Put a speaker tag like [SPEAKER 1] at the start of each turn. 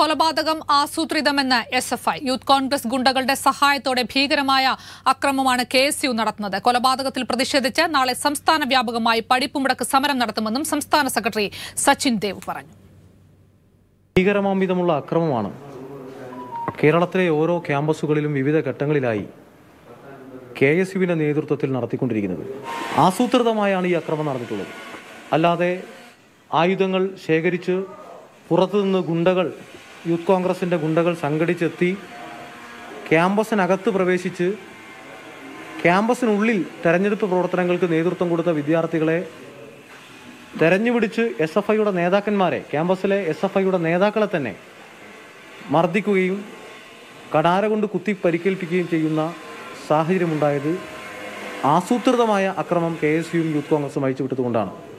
[SPEAKER 1] കൊലപാതകം ആസൂത്രിതമെന്ന് S F I Youth Congress ഗുണ്ടകളുടെ സഹായത്തോടെ ഭീകരമായ അക്രമമാണ് കെ എസ് യു നടത്തുന്നത് കൊലപാതകത്തിൽ പ്രതിഷേധിച്ച് നാളെ സംസ്ഥാന വ്യാപകമായി പഠിപ്പുമുടക്ക് സമരം നടത്തുമെന്നും സംസ്ഥാന സെക്രട്ടറി സച്ചിൻ ദേവ് പറഞ്ഞു
[SPEAKER 2] ഭീകരമാംവിധമുള്ള അക്രമമാണ് കേരളത്തിലെ ഓരോ ക്യാമ്പസുകളിലും വിവിധ ഘട്ടങ്ങളിലായി കെ എസ് യുവിൻ്റെ നേതൃത്വത്തിൽ നടത്തിക്കൊണ്ടിരിക്കുന്നത് ആസൂത്രിതമായാണ് ഈ അക്രമം നടന്നിട്ടുള്ളത് അല്ലാതെ ആയുധങ്ങൾ ശേഖരിച്ച് പുറത്തുനിന്ന് ഗുണ്ടകൾ യൂത്ത് കോൺഗ്രസിൻ്റെ ഗുണ്ടകൾ സംഘടിച്ചെത്തി ക്യാമ്പസിനകത്ത് പ്രവേശിച്ച് ക്യാമ്പസിനുള്ളിൽ തെരഞ്ഞെടുപ്പ് പ്രവർത്തനങ്ങൾക്ക് നേതൃത്വം കൊടുത്ത വിദ്യാർത്ഥികളെ തെരഞ്ഞുപിടിച്ച് എസ് എഫ് ഐയുടെ നേതാക്കന്മാരെ ക്യാമ്പസിലെ എസ് എഫ് ഐയുടെ നേതാക്കളെ തന്നെ മർദ്ദിക്കുകയും കടാര കൊണ്ട് കുത്തി പരിക്കേൽപ്പിക്കുകയും ചെയ്യുന്ന സാഹചര്യമുണ്ടായത് ആസൂത്രിതമായ അക്രമം കെ എസ് യുവും യൂത്ത് കോൺഗ്രസും അയച്ചുവിട്ടതുകൊണ്ടാണ്